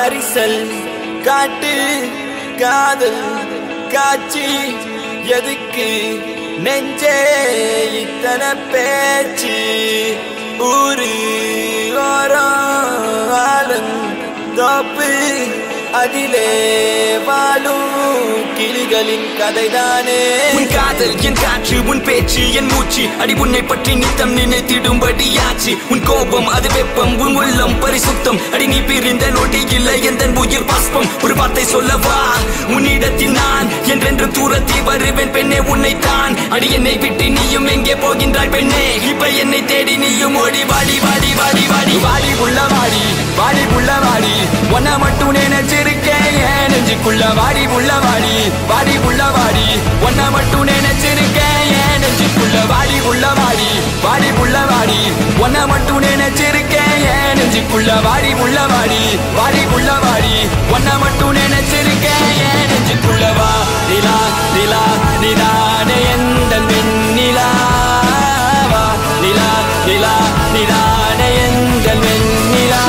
கரிசல் காட்டு காதல் காட்சி எதுக்கு நெஞ்சே இத்தனை பேச்சு ஊரு ஓரம் ஆளும் தோப்பு அதிலே வாழும் கிளிகளின் கதைதானே உன் காதல் என் காற்று உன் பேச்சு என் மூச்சு அடி உன்னை பற்றி நித்தம் நினைத்திடும்படியாச்சு உன் கோபம் அது வெப்பம் உன் உள்ளம் பரிசுத்தம் அடி நீ பிரிந்த நொடி இல்லை எந்த உயிர் பாஸ்பம் ஒரு வார்த்தை சொல்லவா உன்னிடத்தில் நான் என்றென்றும் தூரத்தி வருவேன் பெண்ணே உன்னை தான் அடி என்னை விட்டு நீயும் எங்கே போகின்றாய் பெண்ணே இப்ப என்னை தேடி நீயும் ஓடி வாடி வாடி வாடி வாடி வாடி புள்ள வாடி வாடி புள்ள வாடி ஒன்ன மட்டும் நினைச்சிருக்கேன் என் நெஞ்சுக்குள்ள வாடி புள்ள வாடி வாடி புள்ள வாடி ஒன்ன மட்டும் நினைச்சிருக்கேன் என் நெஞ்சுக்குள்ள வாடி புள்ள வாடி வாடி புள்ள வாடி ஒன்ன மட்டும் நினைச்சிருக்கேன் என் நெஞ்சுக்குள்ள வாடி புள்ள வாடி வாடி புள்ள வாடி ஒன்ன மட்டும் நினைச்சிருக்கேன் என் நெஞ்சுக்குள்ள வா நிலா நிலா நிலானே எந்த வெண்ணிலா வா நிலா நிலா நிலானே எந்த வெண்ணிலா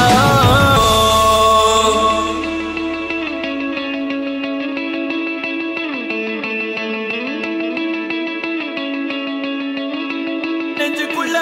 நெஞ்சுக்குள்ள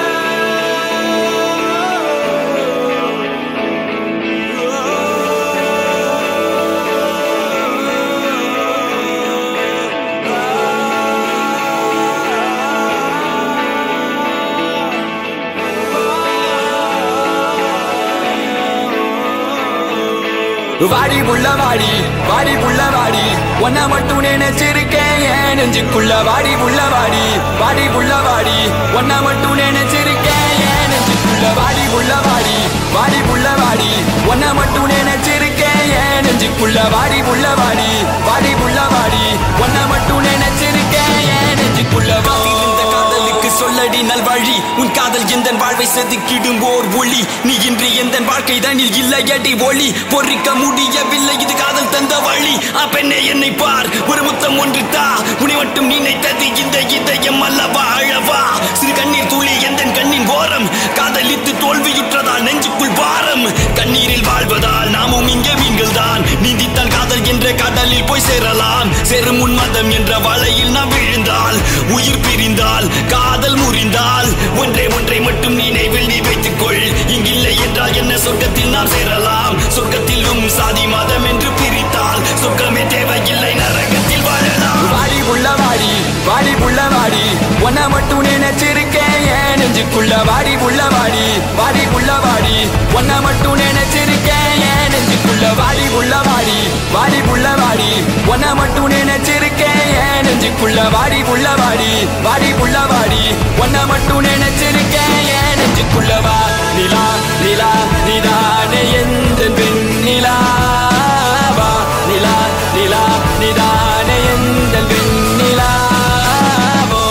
வாடி புள்ள வாடி வாடி புள்ள வாடி ஒன்ன மட்டும் நினைச்சிருக்கேன் என் நெஞ்சுக்குள்ள வாடி புள்ள வாடி வாடி புள்ள வாடி ஒன்ன மட்டும் நினைச்சிருக்கேன் என் நெஞ்சுக்குள்ள வாடி புள்ள வாடி வாடி புள்ள வாடி ஒன்ன மட்டும் நினைச்சிருக்கேன் என் நெஞ்சுக்குள்ள வாடி புள்ள வாடி வாடி புள்ள வாடி ஒன்ன மட்டும் நினைச்சிருக்கேன் என் நெஞ்சுக்குள்ள வா காத்திருந்த காதலுக்கு சொல்லடி நல்வழி உன் காதல் எந்த வாழ்வை செதுக்கிடும் ஓர் ஒளி நீ இன்று எந்த வாழ்க்கை தனில் இல்லையடி ஒளி பொறிக்க முடியவில்லை இது காதல் தந்த வழி ஆ பெண்ணே என்னை பார் ஒரு முத்தம் ஒன்று தா உன்னை மட்டும் நினைத்தது இந்த இதயம் அல்லவா அழவா சிறு கண்ணீர் துளி எந்த கண்ணின் ஓரம் காதலித்து தோல்வியுற்றதால் நெஞ்சுக்குள் பாரம் கண்ணீரில் வாழ்வதால் நாமும் இங்கே மீன்கள் தான் நீந்தித்தால் காதல் என்ற கடலில் போய் சேரலாம் சேரும் உன் மதம் என்ற வலையில் நாம் விழுந்தால் உயிர் பிரிந்தால் காதல் முறிந்தால் ஒன்றே ஒன்றை மட்டும் நினைவில் நீ வைத்துக் கொள் இங்கில்லை என்றால் என்ன சொர்க்கத்தில் நாம் சேரலாம் சொர்க்கத்திலும் சாதி மதம் என்று பிரித்தால் சொர்க்கமே தேவையில்லை நரகத்தில் வாழலாம் வாடி புள்ள வாடி வாடி புள்ள வாடி ஒன்ன மட்டும் நினைச்சிருக்கேன் என் நெஞ்சுக்குள்ள வாடி புள்ள வாடி வாடி புள்ள வாடி ஒன்ன மட்டும் நினைச்சிருக்கேன் என் நெஞ்சுக்குள்ள வாடி புள்ள வாடி வாடி புள்ள வாடி ஒன்ன மட்டும் நினைச்சிருக்கேன் என் நெஞ்சுக்குள்ள வாடி புள்ள வாடி வாடி புள்ள வாடி ஒன்ன மட்டும் நினைச்சிருக்கேன் என் நெஞ்சுக்குள்ள வா நிலா நிலா நிதானே எந்த வெண்ணிலா வா நிலா நிலா நிதானே எந்த வெண்ணிலா வோ.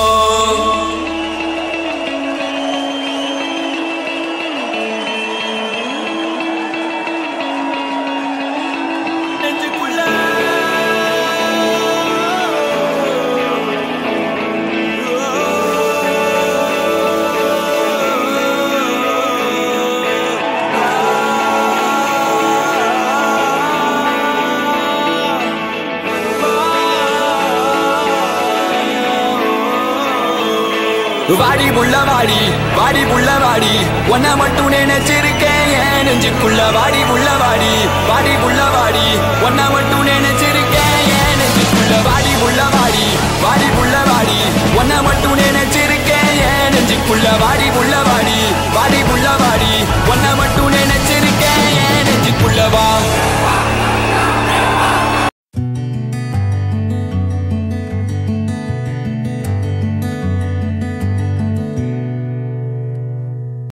நெஞ்சுக்குள்ள வாடி புள்ள வாடி வாடி புள்ள வாடி ஒன்ன மட்டும் நினைச்சிருக்கேன் என் நெஞ்சுக்குள்ள வாடி புள்ள வாடி வாடி புள்ள வாடி ஒன்ன மட்டும் நினைச்சிருக்கேன் என் நெஞ்சுக்குள்ள வாடி புள்ள